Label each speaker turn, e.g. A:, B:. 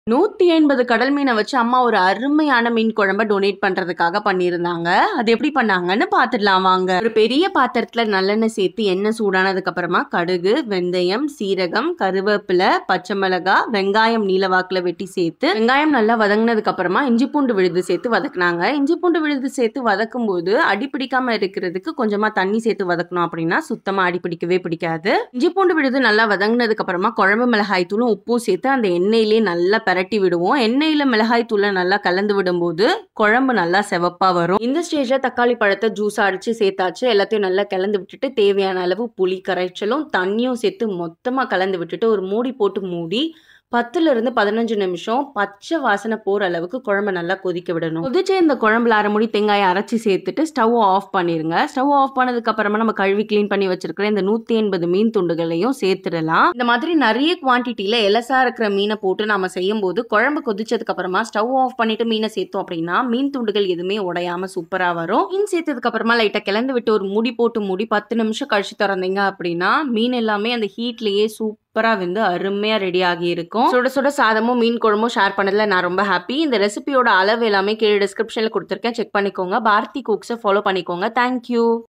A: 180 கடல் மீன வச்சு அம்மா ஒரு அருமையான மீன் குழம்ப டொனேட் பண்றதுக்காக பண்ணியிருந்தாங்க. அது எப்படி பண்ணாங்கன்னு பார்த்துடலாம் வாங்க. ஒரு பெரிய பாத்திரத்துல நல்லெண்ணெய் சேர்த்து எண்ணெய் சூடானதுக்கு அப்புறமா கடுகு, வெந்தயம், சீரகம், கருவேப்பிலை, பச்சை மிளகாய், வெங்காயம் நீல வாக்குல வெட்டி சேர்த்து வெங்காயம் நல்லா வதங்கினதுக்கு அப்புறமா இஞ்சி பூண்டு விழுது சேர்த்து வதக்குனாங்க. இஞ்சி பூண்டு விழுது சேர்த்து வதக்கும்போது அடி பிடிக்காம இருக்கிறதுக்கு கொஞ்சமா தண்ணி சேர்த்து வதக்கணும் அப்படின்னா சுத்தமா அடி பிடிக்கவே பிடிக்காது. இஞ்சி பூண்டு விழுது நல்லா வதங்கினதுக்கு அப்புறமா குழம்பு மிளகாய் தூளும் உப்பும் சேர்த்து அந்த எண்ணெயிலேயே நல்லா பெரட்டி விடுவோம். எண்ணெயில மிளகாய் தூள நல்லா கலந்து விடும்போது குழம்பு நல்லா செவப்பா வரும். இந்த ஸ்டேஜ்ல தக்காளி பழத்தை ஜூஸா அடிச்சு சேர்த்தாச்சு. எல்லாத்தையும் நல்லா கலந்து விட்டுட்டு தேவையான அளவு புளி கரைச்சலும் தண்ணியும் சேர்த்து மொத்தமா கலந்து விட்டுட்டு ஒரு மூடி போட்டு மூடி 10லிருந்து 15 நிமிஷம் பச்சை வாசனை போற அளவுக்கு குழம்ப நல்லா கொதிக்க விடணும். கொதிச்ச இந்த குழம்புல அரை மூடி தேங்காயை அரைச்சு சேர்த்துட்டு ஸ்டவ் ஆஃப் பண்ணிருங்க. ஸ்டவ் ஆஃப் பண்ணதுக்கு அப்புறமா நம்ம கழுவி கிளீன் பண்ணி வச்சிருக்கிற இந்த 180 மீன் துண்டுகளையும் சேர்த்துடலாம். இந்த மாதிரி நிறைய குவான்டிட்டில எலசா இருக்கிற மீனை போட்டு நாம செய்யும்போது குழம்பு கொதிச்சதுக்கு அப்புறமா ஸ்டவ் ஆஃப் பண்ணிட்டு மீனை சேர்த்தோம் அப்படின்னா மீன் துண்டுகள் எதுவுமே உடையாம சூப்பரா வரும். மீன் சேர்த்ததுக்கு அப்புறமா லைட்டா கிளந்து விட்டு ஒரு மூடி போட்டு மூடி 10 நிமிஷம் கழிச்சு திறந்தீங்க அப்படின்னா மீன் எல்லாமே அந்த ஹீட்லயே சூப்பரா வெந்து அருமையா ரெடி ஆகி இருக்கும். சுட சுட சாதமும் மீன் குழம்பும் ஷேர் பண்ணதுல நான் ரொம்ப ஹாப்பி. இந்த ரெசிபியோட அளவு எல்லாமே கீழே டிஸ்கிரிப்ஷன்ல கொடுத்துருக்கேன். செக் பண்ணிக்கோங்க. பாரதி குக்ஸை ஃபாலோ பண்ணிக்கோங்க. Thank you.